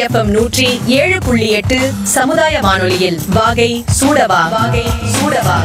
FM நூற்றி ஏழு புள்ளி எட்டு சமுதாய வானொலியில் வாகை சூடவா வாகை சூடவா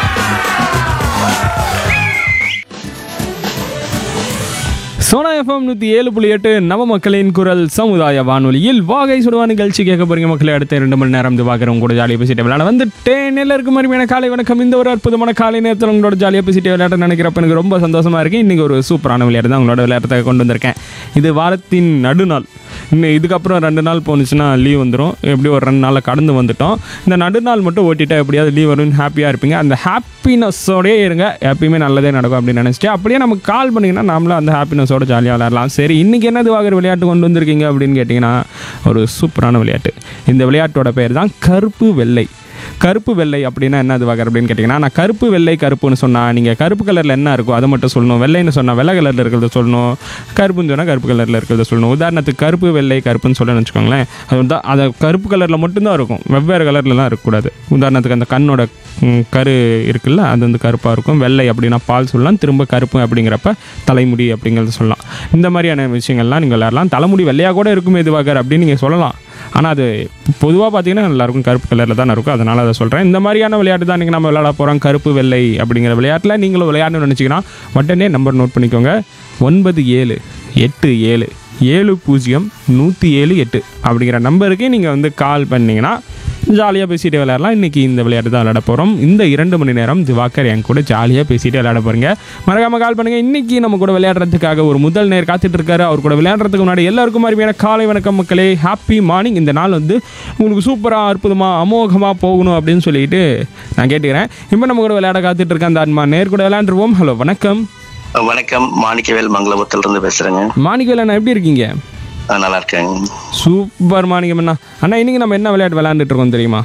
சோனா எஃப்எம் நூற்றி ஏழு புள்ளி எட்டு நவ மக்களின் குரல் சமுதாய வானொலியில் வாகை சுடுவா நிகழ்ச்சி கேட்க போறீங்க மக்களே அடுத்த ரெண்டு மணி நேரம் பார்க்குறவங்க கூட ஜாலியாக பேசிட்டு விளையாட வந்துட்டேன் எல்லாருக்கும் அருமையான காலை வணக்கம் இந்த ஒரு அற்புதமான காலை நேரத்தில் உங்களோட ஜாலியாக பேசிட்டு விளையாட நினைக்கிறப்ப எனக்கு ரொம்ப சந்தோஷமா இருக்கு இன்னைக்கு ஒரு சூப்பரான விளையாட்டு தான் உங்களோட விளையாட்டத்தை கொண்டு வந்திருக்கேன் இது வாரத்தின் நடுநாள் இன்னும் இதுக்கப்புறம் ரெண்டு நாள் போணுச்சுன்னா லீவ் வந்துடும் எப்படி ஒரு ரெண்டு நாளில் கடந்து வந்துட்டோம் இந்த நடுநாள் மட்டும் ஓட்டிட்டா எப்படியாவது லீவ் வரும்னு ஹாப்பியாக இருப்பீங்க அந்த ஹாப்பினஸோடயே இருங்க எப்பயுமே நல்லதே நடக்கும் அப்படின்னு நினச்சிட்டு அப்படியே நமக்கு கால் பண்ணிங்கன்னா நாமளும் அந்த ஹாப்பினஸோட ஜாலியாக விளையாடலாம் சரி இன்றைக்கி என்னது வாங்குற விளையாட்டு கொண்டு வந்திருக்கீங்க அப்படின்னு கேட்டிங்கன்னா ஒரு சூப்பரான விளையாட்டு இந்த விளையாட்டோட பேர் தான் கருப்பு வெள்ளை கருப்பு வெள்ளை அப்படின்னா என்ன அது வகை அப்படின்னு கேட்டிங்கன்னா நான் கருப்பு வெள்ளை கருப்புன்னு சொன்னால் நீங்கள் கருப்பு கலரில் என்ன இருக்கோ அதை மட்டும் சொல்லணும் வெள்ளைன்னு சொன்னால் வெள்ளை கலரில் இருக்கிறத சொல்லணும் கருப்புன்னு சொன்னால் கருப்பு கலரில் இருக்கிறத சொல்லணும் உதாரணத்துக்கு கருப்பு வெள்ளை கருப்புன்னு சொல்லணும்னு வச்சுக்கோங்களேன் அது வந்து அதை கருப்பு கலரில் மட்டும்தான் இருக்கும் வெவ்வேறு கலர்லலாம் இருக்கக்கூடாது உதாரணத்துக்கு அந்த கண்ணோட ம், கரு இருக்குல்ல அது வந்து கருப்பாக இருக்கும் வெள்ளை அப்படின்னா பால் சொல்லலாம் திரும்ப கருப்பு அப்படிங்கிறப்ப தலைமுடி அப்படிங்கிறத சொல்லலாம் இந்த மாதிரியான விஷயங்கள்லாம் நீங்கள் விளையாடலாம் தலைமுடி வெள்ளையாக கூட இருக்கும் இதுவாகர் அப்படின்னு நீங்கள் சொல்லலாம் ஆனால் அது பொதுவாக பார்த்தீங்கன்னா எல்லாருக்கும் கருப்பு கலரில் தான் இருக்கும் அதனால் அதை சொல்கிறேன் இந்த மாதிரியான விளையாட்டு தான் இன்றைக்கி நம்ம விளையாட போகிறோம் கருப்பு வெள்ளை அப்படிங்கிற விளையாட்டில் நீங்களும் விளையாடணும்னு நினச்சிங்கன்னா உடனே நம்பர் நோட் பண்ணிக்கோங்க ஒன்பது ஏழு எட்டு ஏழு ஏழு பூஜ்ஜியம் நூற்றி ஏழு எட்டு அப்படிங்கிற நம்பருக்கு நீங்கள் வந்து கால் பண்ணிங்கன்னா ஜாலியாக பேசிட்டு விளையாடலாம் இன்றைக்கி இந்த விளையாட்டு தான் விளையாட போகிறோம் இந்த இரண்டு மணி நேரம் திவாகர் என் கூட ஜாலியாக பேசிட்டு விளையாட போகிறீங்க மறக்காம கால் பண்ணுங்கள் இன்றைக்கி நம்ம கூட விளையாடுறதுக்காக ஒரு முதல் நேர் காத்துட்டு இருக்காரு அவர் கூட விளையாடுறதுக்கு முன்னாடி எல்லாருக்கும் அருமையான காலை வணக்கம் மக்களே ஹாப்பி மார்னிங் இந்த நாள் வந்து உங்களுக்கு சூப்பராக அற்புதமாக அமோகமாக போகணும் அப்படின்னு சொல்லிட்டு நான் கேட்டுக்கிறேன் இப்போ நம்ம கூட விளையாட காத்துட்டு இருக்க அந்த அன்மா நேர் கூட விளையாண்டுருவோம் ஹலோ வணக்கம் வணக்கம் மாணிக்கவேல் மங்களபுரத்துல இருந்து பேசுறேங்க மாணிக்கவேல் அண்ணா எப்படி இருக்கீங்க ஆ, நல்லா இருக்கேங்க சூப்பர் மாணிக்கம் அண்ணா அண்ணா இன்னைக்கு நம்ம என்ன விளையாட்டு விளையாண்டுட்டு இருக்கோம் தெரியுமா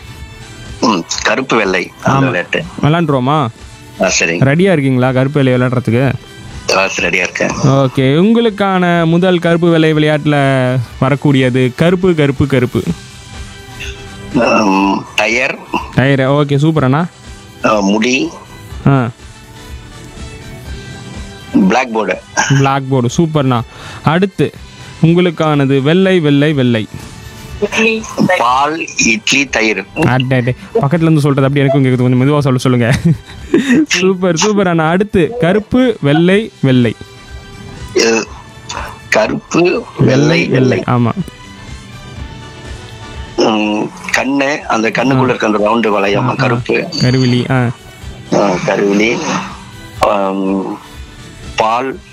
ம் கருப்பு வெள்ளை அந்த விளையாட்டு விளையாண்டுருவோமா ஆ சரிங்க ரெடியாக இருக்கீங்களா கருப்பு வேலை விளையாடுறதுக்கு ஆ, ரெடியா இருக்கேன் ஓகே உங்களுக்கான முதல் கருப்பு வேலை விளையாட்டில் வரக்கூடியது கருப்பு கருப்பு கருப்பு ம், டயர் டயர் ஓகே சூப்பர் அண்ணா ஆ, முடி ஆ பிளாக் போர்டு பிளாக் போர்டு சூப்பர்ண்ணா அடுத்து உங்களுக்கானது வெள்ளை வெள்ளை வெள்ளை பால் இட்லி தயிர் அடே பக்கத்துல இருந்து சொல்றது அப்படி எனக்கும் கேட்குது கொஞ்சம் மெதுவாக சொல்ல சொல்லுங்க சூப்பர் சூப்பர் அண்ணா அடுத்து கருப்பு வெள்ளை வெள்ளை இது கருப்பு வெள்ளை வெள்ளை ஆமாம் ம், கண்ணு அந்த கண்ணுக்குள்ள இருக்க அந்த ரவுண்டு வளையம் கருப்பு கருவிழி ஆ ஆ, கருவிழி ஆம், பால்